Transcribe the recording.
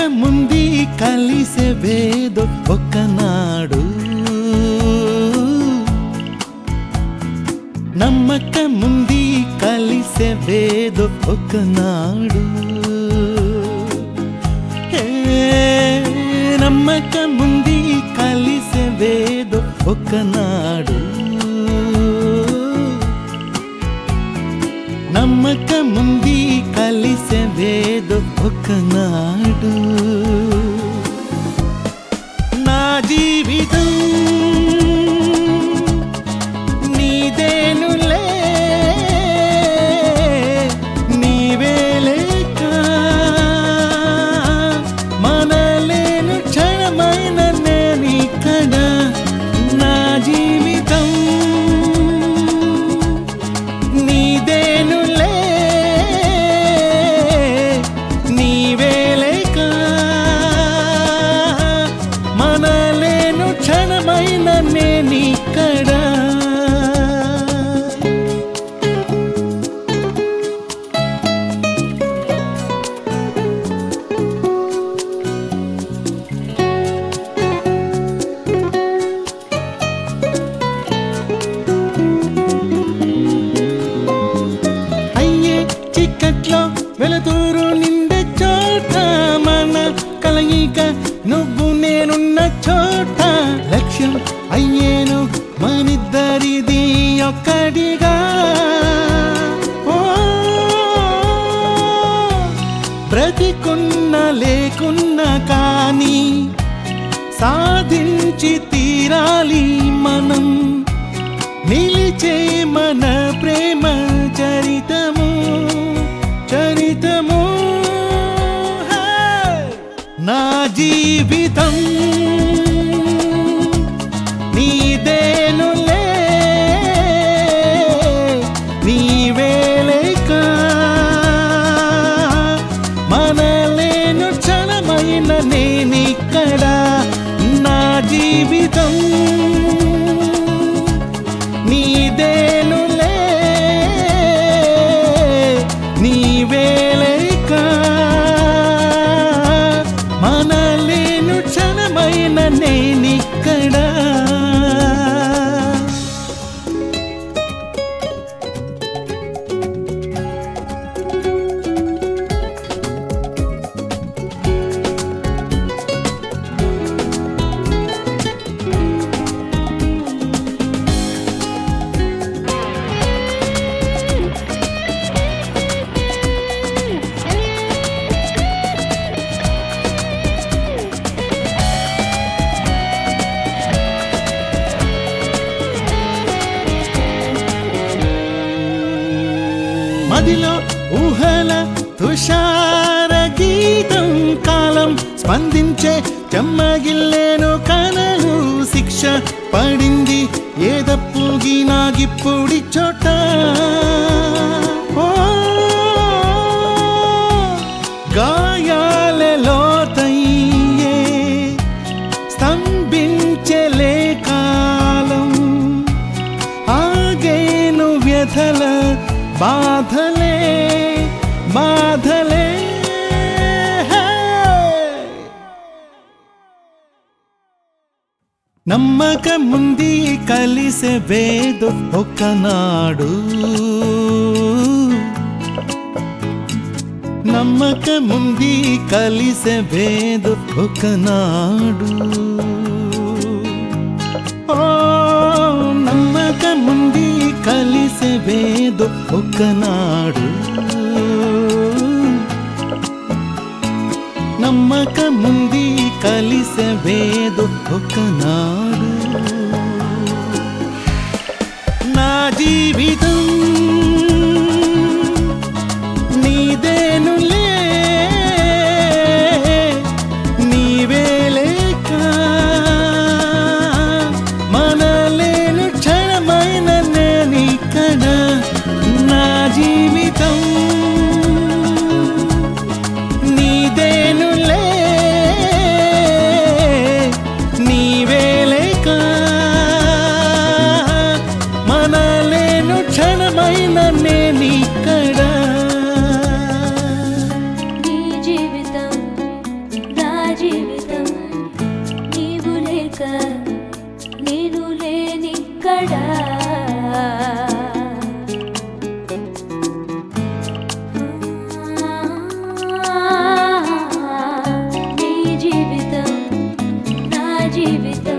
నమ్మకముంది కలిసే వేదో ఒకనాడు నమ్మకముంది కలిసే వేదో ఒకనాడు హే, నమ్మకముంది కలిసే వేదో ఒకనాడు నమ్మకముంది కలిసే వేదో ఒకనాడు నా జీవితం నీదేనులే నీవే లేక మనలేను క్షణమైన నేనిక్కడ నా జీవితం నీదేనులే నీవే లేక మనలేను క్షణమైన నేనిక్కడ అయ్యే చిక్కట్లో వెలుతురు నిండే చోట మన కలయిక నువ్వు నేనున్న చోట లక్ష్యం అయ్యేను మనిద్దరిది ఒక్కడిగా ఓ, బ్రతికున్న లేకున్న కానీ సాధించి తీరాలి మనం నిలిచే మన ప్రేమ చరితము చరితము హే! నా జీవితం నీదేనులే నీవే లేక మనలేను క్షణమైన నేనిక్కడ నా జీవితం నీదేనులే నీవే లేక మనలేను క్షణమైన నేనిక్కడ మదిలో ఊహల తుషార గీతం కాలం స్పందించే చెమ్మగిల్లేను కనలు శిక్ష పడింది ఏదప్పుగి నాగిప్పుడి చోట ఓ, గాయాలలో తయ్యే స్తంభించలే కాలం ఆగేను వ్యథల బాధలే బాధలే నమ్మకముంది కలిసే వేదో ఒకనాడు నమ్మకముంది కలిసే వేదో ఒకనాడు ఓ నమ్మకముంది కలిసే వేదో ఒకనాడు నమ్మకముంది కలిసే వేదో ఒకనాడు నా జీవితం నీదేనులే నీవే లేక మనలేను క్షణమైన నేనిక్కడ నా జీవితం నీదేనులే నీవే లేక మనలేను క్షణమ జీవితం